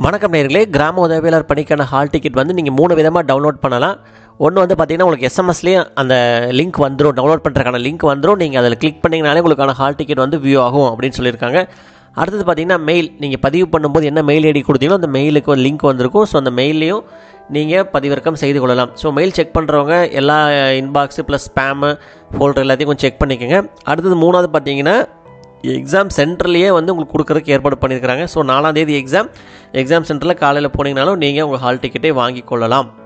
வணக்கம் நேர்களே கிராம உதவியாளர் பணிக்கான ஹால் டிக்கெட் வந்து நீங்கள் மூணு விதமாக டவுன்லோட் பண்ணலாம் ஒன்று வந்து பார்த்தீங்கன்னா உங்களுக்கு எஸ்எம்எஸ்லேயே அந்த லிங்க் வந்துடும் டவுன்லோட் பண்ணுறதுக்கான லிங்க் வந்துடும் நீங்கள் அதில் கிளிக் பண்ணிங்கனாலே உங்களுக்கான ஹால் டிக்கெட் வந்து வியூ ஆகும் அப்படின்னு சொல்லியிருக்காங்க அடுத்தது பார்த்தீங்கன்னா மெயில் நீங்கள் பதிவு பண்ணும்போது என்ன மெயில் ஐடி கொடுத்தீங்களோ அந்த மெயிலுக்கு ஒரு லிங்க் வந்திருக்கும் ஸோ அந்த மெயிலையும் நீங்கள் பதிவிறக்கம் செய்து கொள்ளலாம் ஸோ மெயில் செக் பண்ணுறவங்க எல்லா இன்பாக்ஸு ப்ளஸ் ஸ்பேமு ஃபோல்டர் எல்லாத்தையும் கொஞ்சம் செக் பண்ணிக்கோங்க அடுத்தது மூணாவது பார்த்தீங்கன்னா எக்ஸாம் சென்டர்லேயே வந்து உங்களுக்கு கொடுக்குறதுக்கு ஏற்பாடு பண்ணியிருக்கிறாங்க ஸோ நாலாம் தேதி எக்ஸாம் எக்ஸாம் சென்டரில் காலையில் போனீங்கனாலும் நீங்கள் உங்கள் ஹால் டிக்கெட்டை வாங்கி கொள்ளலாம்